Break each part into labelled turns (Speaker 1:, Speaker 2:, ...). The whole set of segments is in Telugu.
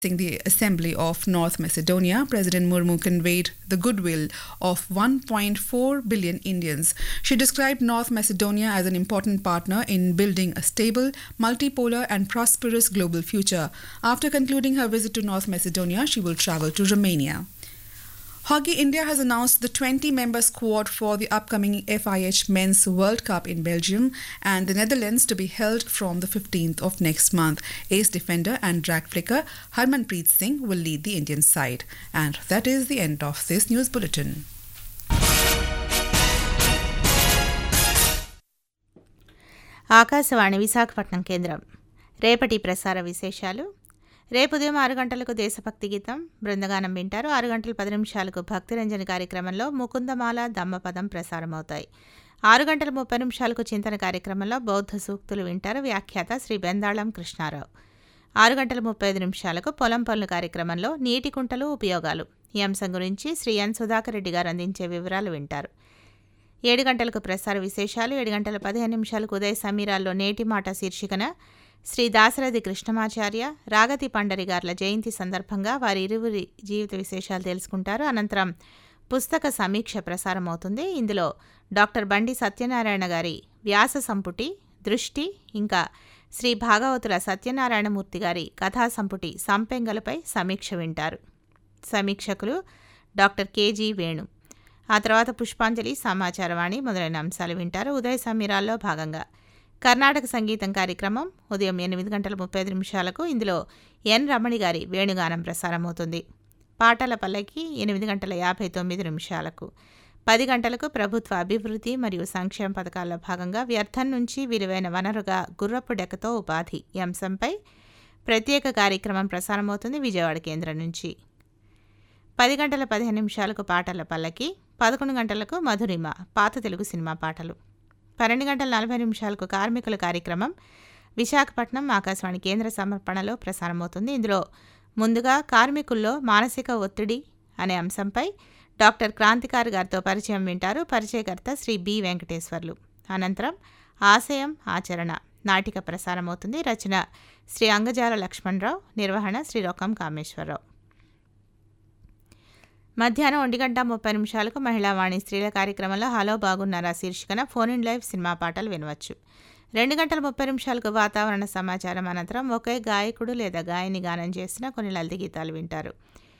Speaker 1: the Assembly of North Macedonia, President Murmu conveyed the goodwill of 1.4 billion Indians. She described North Macedonia as an important partner in building a stable, multipolar, and prosperous global future. After concluding her visit to North Macedonia, she will travel to Romania. Hockey India has announced the 20 member squad for the upcoming FIH Men's World Cup in Belgium and the Netherlands to be held from the 15th of next month. Ace defender and drag flicker Harmanpreet Singh will lead the Indian side. And that is the end of this news bulletin.
Speaker 2: Akashvani Visakhapatnam కేంద్రం రేపటి ప్రసార విశేషాలు రేపు ఉదయం ఆరు గంటలకు దేశభక్తి గీతం బృందగానం వింటారు ఆరు గంటల పది నిమిషాలకు భక్తిరంజని కార్యక్రమంలో ముకుందమాల దమ్మపదం ప్రసారమవుతాయి ఆరు గంటల ముప్పై నిమిషాలకు చింతన కార్యక్రమంలో బౌద్ధ సూక్తులు వింటారు వ్యాఖ్యాత శ్రీ బెందాళం కృష్ణారావు ఆరు గంటల ముప్పై ఐదు నిమిషాలకు పొలం పనులు కార్యక్రమంలో నీటి కుంటలు ఉపయోగాలు ఈ అంశం గురించి శ్రీ ఎన్ సుధాకర్ రెడ్డి గారు అందించే వివరాలు వింటారు ఏడు గంటలకు ప్రసార విశేషాలు ఏడు గంటల పదిహేను నిమిషాలకు ఉదయ సమీరాల్లో నేటి మాట శీర్షికన శ్రీ దాశరథి కృష్ణమాచార్య రాగతి పండరి గార్ల జయంతి సందర్భంగా వారి ఇరువురి జీవిత విశేషాలు తెలుసుకుంటారు అనంతరం పుస్తక సమీక్ష ప్రసారం అవుతుంది ఇందులో డాక్టర్ బండి సత్యనారాయణ గారి వ్యాస సంపుటి దృష్టి ఇంకా శ్రీ భాగవతుల సత్యనారాయణమూర్తి గారి కథా సంపుటి సంపెంగలపై సమీక్ష వింటారు సమీక్షకులు డాక్టర్ కేజీ వేణు ఆ తర్వాత పుష్పాంజలి సమాచారవాణి మొదలైన అంశాలు వింటారు ఉదయ సమీరాల్లో భాగంగా కర్ణాటక సంగీతం కార్యక్రమం ఉదయం ఎనిమిది గంటల ముప్పై ఐదు నిమిషాలకు ఇందులో ఎన్ రమణి గారి వేణుగానం ప్రసారమవుతుంది పాటల పల్లకి ఎనిమిది గంటల యాభై తొమ్మిది నిమిషాలకు పది గంటలకు ప్రభుత్వ అభివృద్ధి మరియు సంక్షేమ పథకాల్లో భాగంగా వ్యర్థం నుంచి విలువైన వనరుగా గుర్రపు డెక్కతో ఉపాధి ఈ అంశంపై ప్రత్యేక కార్యక్రమం ప్రసారమవుతుంది విజయవాడ కేంద్రం నుంచి పది గంటల పదిహేను నిమిషాలకు పాటల పల్లకి పదకొండు గంటలకు మధురిమ పాత తెలుగు సినిమా పాటలు పన్నెండు గంటల నలభై నిమిషాలకు కార్మికుల కార్యక్రమం విశాఖపట్నం ఆకాశవాణి కేంద్ర సమర్పణలో ప్రసారమవుతుంది ఇందులో ముందుగా కార్మికుల్లో మానసిక ఒత్తిడి అనే అంశంపై డాక్టర్ క్రాంతికారి గారితో పరిచయం వింటారు పరిచయకర్త శ్రీ బి వెంకటేశ్వర్లు అనంతరం ఆశయం ఆచరణ నాటిక ప్రసారమవుతుంది రచన శ్రీ అంగజాల లక్ష్మణరావు నిర్వహణ శ్రీ రొక్కం కామేశ్వరరావు మధ్యాహ్నం ఒంటి గంట ముప్పై నిమిషాలకు మహిళావాణి స్త్రీల కార్యక్రమంలో హలో బాగున్నారా శీర్షికన ఫోన్ ఇన్ లైవ్ సినిమా పాటలు వినవచ్చు రెండు గంటల ముప్పై నిమిషాలకు వాతావరణ సమాచారం అనంతరం ఒకే గాయకుడు లేదా గాయని గానం చేసిన కొన్ని లలిత గీతాలు వింటారు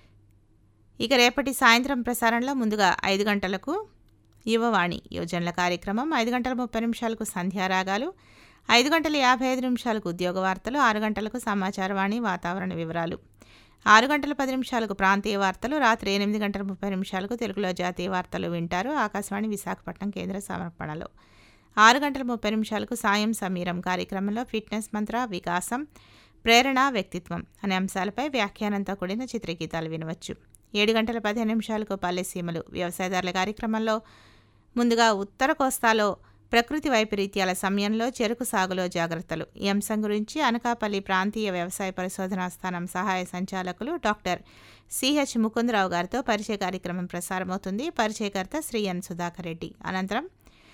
Speaker 2: ఇక రేపటి సాయంత్రం ప్రసారంలో ముందుగా ఐదు గంటలకు యువవాణి యోజనల కార్యక్రమం ఐదు గంటల ముప్పై నిమిషాలకు సంధ్యారాగాలు ఐదు గంటల యాభై ఐదు నిమిషాలకు ఉద్యోగ వార్తలు ఆరు గంటలకు సమాచారవాణి వాతావరణ వివరాలు ఆరు గంటల పది నిమిషాలకు ప్రాంతీయ వార్తలు రాత్రి ఎనిమిది గంటల ముప్పై నిమిషాలకు తెలుగులో జాతీయ వార్తలు వింటారు ఆకాశవాణి విశాఖపట్నం కేంద్ర సమర్పణలో ఆరు గంటల ముప్పై నిమిషాలకు సాయం సమీరం కార్యక్రమంలో ఫిట్నెస్ మంత్ర వికాసం ప్రేరణ వ్యక్తిత్వం అనే అంశాలపై వ్యాఖ్యానంతో కూడిన చిత్రగీతాలు వినవచ్చు ఏడు గంటల పదిహేను నిమిషాలకు పల్లెసీమలు వ్యవసాయదారుల కార్యక్రమంలో ముందుగా ఉత్తర కోస్తాలో ప్రకృతి వైపరీత్యాల సమయంలో చెరుకు సాగులో జాగ్రత్తలు ఈ అంశం గురించి అనకాపల్లి ప్రాంతీయ వ్యవసాయ పరిశోధనా స్థానం సహాయ సంచాలకులు డాక్టర్ సిహెచ్ ముకుందరావు గారితో పరిచయ కార్యక్రమం ప్రసారమవుతుంది పరిచయకర్త శ్రీ ఎన్ సుధాకర్ రెడ్డి అనంతరం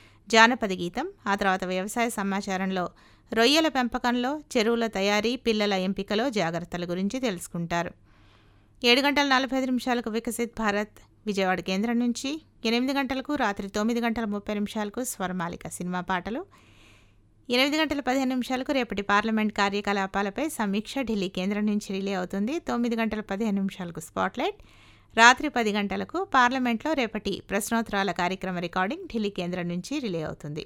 Speaker 2: జానపద గీతం ఆ తర్వాత వ్యవసాయ సమాచారంలో రొయ్యల పెంపకంలో చెరువుల తయారీ పిల్లల ఎంపికలో జాగ్రత్తల గురించి తెలుసుకుంటారు ఏడు గంటల నలభై ఐదు నిమిషాలకు వికసిత్ భారత్ విజయవాడ కేంద్రం నుంచి ఎనిమిది గంటలకు రాత్రి తొమ్మిది గంటల ముప్పై నిమిషాలకు స్వరమాలిక సినిమా పాటలు ఎనిమిది గంటల పదిహేను నిమిషాలకు రేపటి పార్లమెంట్ కార్యకలాపాలపై సమీక్ష ఢిల్లీ కేంద్రం నుంచి రిలే అవుతుంది తొమ్మిది గంటల పదిహేను నిమిషాలకు స్పాట్లైట్ రాత్రి పది గంటలకు పార్లమెంట్లో రేపటి ప్రశ్నోత్తరాల కార్యక్రమ రికార్డింగ్ ఢిల్లీ కేంద్రం నుంచి రిలే అవుతుంది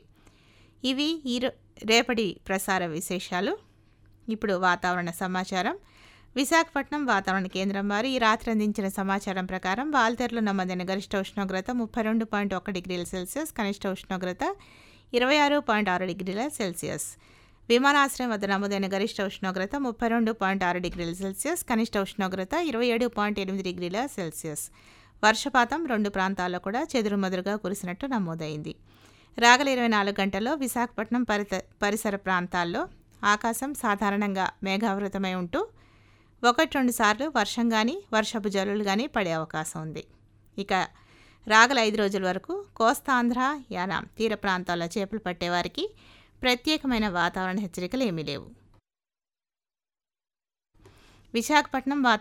Speaker 2: ఇవి ఈ రేపటి ప్రసార విశేషాలు ఇప్పుడు వాతావరణ సమాచారం విశాఖపట్నం వాతావరణ కేంద్రం వారు ఈ రాత్రి అందించిన సమాచారం ప్రకారం వాల్తెరలో నమోదైన గరిష్ట ఉష్ణోగ్రత ముప్పై రెండు పాయింట్ ఒక డిగ్రీల సెల్సియస్ కనిష్ట ఉష్ణోగ్రత ఇరవై ఆరు పాయింట్ ఆరు డిగ్రీల సెల్సియస్ విమానాశ్రయం వద్ద నమోదైన గరిష్ట ఉష్ణోగ్రత ముప్పై రెండు పాయింట్ ఆరు డిగ్రీల సెల్సియస్ కనిష్ట ఉష్ణోగ్రత ఇరవై ఏడు పాయింట్ ఎనిమిది డిగ్రీల సెల్సియస్ వర్షపాతం రెండు ప్రాంతాల్లో కూడా చెదురుమదురుగా కురిసినట్టు నమోదైంది రాగల ఇరవై నాలుగు గంటల్లో విశాఖపట్నం పరిత పరిసర ప్రాంతాల్లో ఆకాశం సాధారణంగా మేఘావృతమై ఉంటూ ఒకటి రెండు సార్లు వర్షం కానీ వర్షపు జల్లులు కానీ పడే అవకాశం ఉంది ఇక రాగల ఐదు రోజుల వరకు కోస్తాంధ్ర యానాం తీర ప్రాంతాల్లో చేపలు పట్టేవారికి ప్రత్యేకమైన వాతావరణ హెచ్చరికలు ఏమీ లేవు విశాఖపట్నం